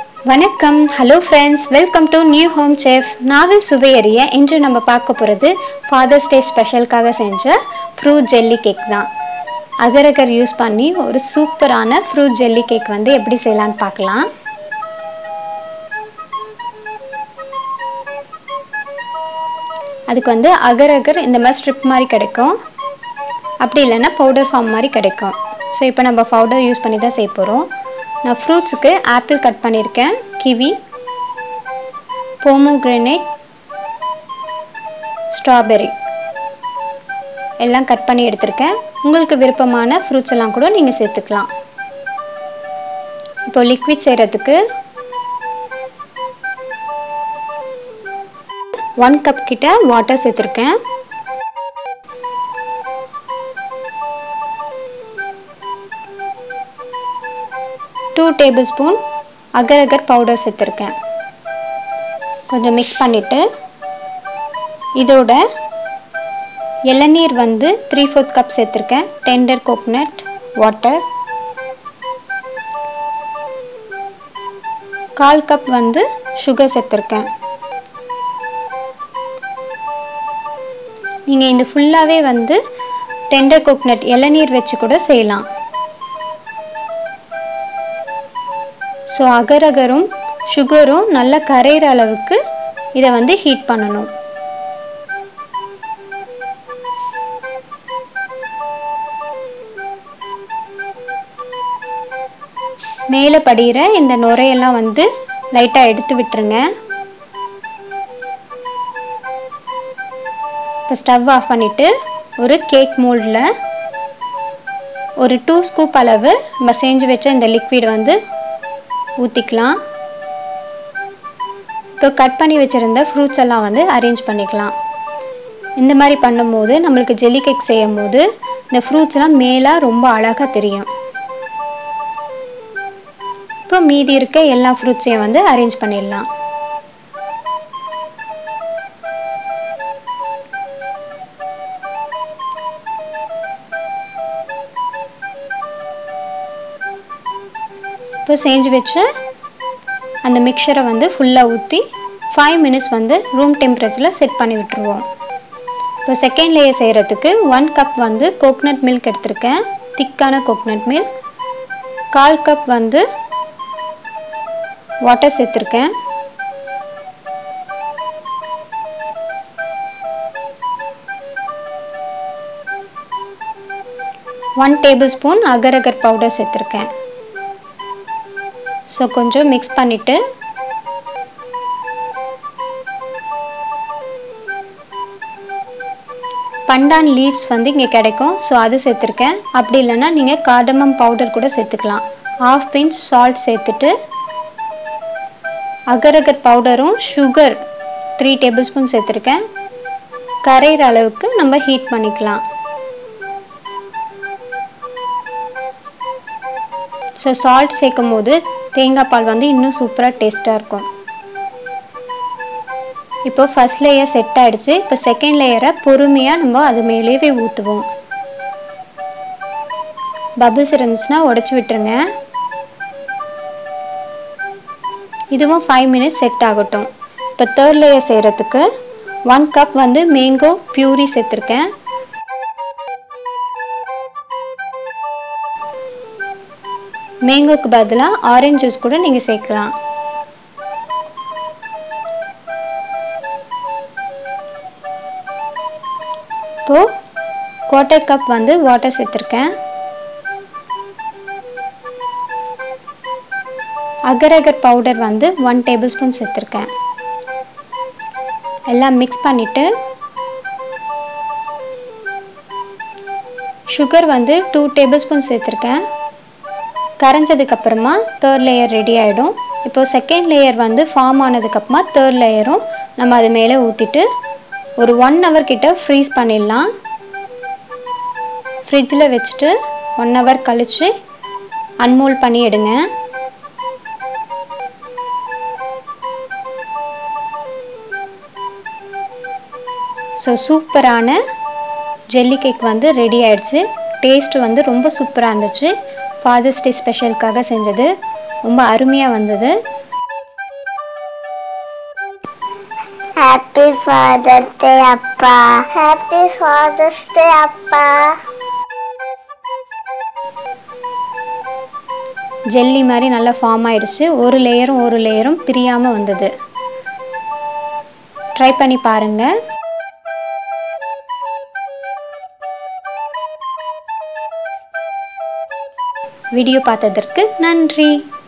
வணக்கம் hello friends welcome to new home chef நாவல் சுவையறிய இன்று நம்ம பார்க்க போகிறது ஃபாதர்ஸ் டே ஸ்பெஷலுக்காக செஞ்ச ஃப்ரூட் ஜெல்லி கேக் தான் அகரகர் யூஸ் பண்ணி ஒரு சூப்பரான ஃப்ரூட் ஜெல்லி கேக் வந்து எப்படி செய்யலான்னு பார்க்கலாம் அதுக்கு வந்து அகரகர் இந்த மாதிரி ஸ்ட்ரிப் மாதிரி கிடைக்கும் அப்படி இல்லைன்னா பவுடர் ஃபார்ம் மாதிரி கிடைக்கும் ஸோ இப்போ நம்ம பவுடர் யூஸ் பண்ணி தான் செய்ய போகிறோம் நான் ஃப்ரூட்ஸுக்கு ஆப்பிள் கட் பண்ணியிருக்கேன் கிவி போமோக்ரனேட் ஸ்ட்ராபெரி எல்லாம் கட் பண்ணி எடுத்திருக்கேன் உங்களுக்கு விருப்பமான ஃப்ரூட்ஸ் எல்லாம் கூட நீங்கள் சேர்த்துக்கலாம் இப்போ லிக்விட் செய்கிறதுக்கு ஒன் கப் கிட்ட வாட்டர் சேர்த்துருக்கேன் two tablespoon agar agar powder சேர்த்துருக்கேன் கொஞ்சம் மிக்ஸ் பண்ணிவிட்டு இதோட இளநீர் வந்து த்ரீ ஃபோர்த் கப் சேர்த்துருக்கேன் டெண்டர் கோக்னட் வாட்டர் கால் கப் வந்து சுகர் சேர்த்துருக்கேன் நீங்கள் இந்த ஃபுல்லாகவே வந்து டெண்டர் கோக்னட் இளநீர் வச்சு கூட செய்யலாம் ஸோ அகரகரும் சுகரும் நல்லா கரையிற அளவுக்கு இதை வந்து ஹீட் பண்ணணும் மேலே படிகிற இந்த நுரையெல்லாம் வந்து லைட்டாக எடுத்து விட்டுருங்க இப்போ ஸ்டவ் ஆஃப் பண்ணிவிட்டு ஒரு கேக் மோல்டில் ஒரு டூ ஸ்கூப் அளவு நம்ம செஞ்சு வச்ச இந்த லிக்விட் வந்து ஊற்றிக்கலாம் இப்போ கட் பண்ணி வச்சுருந்த ஃப்ரூட்ஸ் எல்லாம் வந்து அரேஞ்ச் பண்ணிக்கலாம் இந்த மாதிரி பண்ணும்போது நம்மளுக்கு ஜெல்லி கேக் செய்யும் போது இந்த ஃப்ரூட்ஸ்லாம் மேலே ரொம்ப அழகாக தெரியும் இப்போ மீதி இருக்க எல்லா ஃப்ரூட்ஸையும் வந்து அரேஞ்ச் பண்ணிடலாம் இப்போ செஞ்சு வச்ச அந்த மிக்சரை வந்து ஃபுல்லாக ஊற்றி ஃபைவ் மினிட்ஸ் வந்து ரூம் டெம்பரேச்சரில் செட் பண்ணி விட்டுருவோம் இப்போ செகண்ட் லேயர் செய்கிறதுக்கு ஒன் கப் வந்து கோக்னட் மில்க் எடுத்திருக்கேன் திக்கான கோக்னட் மில்க் கால் கப் வந்து வாட்டர் சேர்த்துருக்கேன் one tablespoon agar agar powder சேர்த்துருக்கேன் ஸோ கொஞ்சம் மிக்ஸ் பண்ணிவிட்டு பண்டான் லீவ்ஸ் வந்து இங்கே கிடைக்கும் ஸோ அது சேர்த்துருக்கேன் அப்படி இல்லைன்னா நீங்கள் கார்டமம் பவுடர் கூட சேர்த்துக்கலாம் ஆஃப் பிஞ்ச் சால்ட் சேர்த்துட்டு அகரகர் பவுடரும் சுகர் த்ரீ டேபிள் ஸ்பூன் சேர்த்துருக்கேன் கரையிற அளவுக்கு நம்ம ஹீட் பண்ணிக்கலாம் ஸோ சால்ட் சேர்க்கும் போது தேங்காய் பால் வந்து இன்னும் சூப்பராக டேஸ்ட்டாக இருக்கும் இப்போ ஃபஸ்ட் லேயர் செட் ஆகிடுச்சு இப்போ செகண்ட் லேயரை பொறுமையாக நம்ம அது மேலேயே ஊற்றுவோம் பபிள்ஸ் இருந்துச்சுன்னா உடச்சி விட்டுருங்க இதுவும் ஃபைவ் மினிட்ஸ் செட் ஆகட்டும் இப்போ தேர்ட் லேயர் செய்கிறதுக்கு ஒன் கப் வந்து மேங்கோ பியூரி சேர்த்துருக்கேன் மேங்கோக்கு பதிலாக ஆரஞ்சு ஜூஸ் கூட நீங்கள் சேர்க்கலாம் இப்போது குவார்ட்டர் கப் வந்து வாட்டர் சேர்த்துருக்கேன் அகரகர் பவுடர் வந்து ஒன் டேபிள் ஸ்பூன் சேர்த்துருக்கேன் எல்லாம் மிக்ஸ் பண்ணிவிட்டு சுகர் வந்து டூ டேபிள் ஸ்பூன் சேர்த்துருக்கேன் கரைஞ்சதுக்கப்புறமா தேர்ட் லேயர் ரெடி ஆகிடும் இப்போது செகண்ட் லேயர் வந்து ஃபார்ம் ஆனதுக்கப்புறமா தேர்ட் லேயரும் நம்ம அது மேலே ஊற்றிட்டு ஒரு ஒன் ஹவர் கிட்ட ஃப்ரீஸ் பண்ணிடலாம் ஃப்ரிட்ஜில் வச்சுட்டு ஒன் ஹவர் கழித்து அன்மோல் பண்ணி எடுங்க ஸோ சூப்பரான ஜெல்லி கேக் வந்து ரெடி ஆயிடுச்சு டேஸ்ட் வந்து ரொம்ப சூப்பராக இருந்துச்சு ஃபாதர்ஸ் டே ஸ்பெஷலுக்காக செஞ்சது ரொம்ப அருமையாக வந்தது ஹாப்பி ஃபாதர்ஸ் டே அப்பா ஹாப்பி ஃபாதர்ஸ் டே அப்பா ஜெல்லி மாதிரி நல்லா ஃபார்ம் ஆயிடுச்சு ஒரு லேயரும் ஒரு லேயரும் பிரியாமல் வந்தது ட்ரை பண்ணி பாருங்கள் வீடியோ பார்த்ததற்கு நன்றி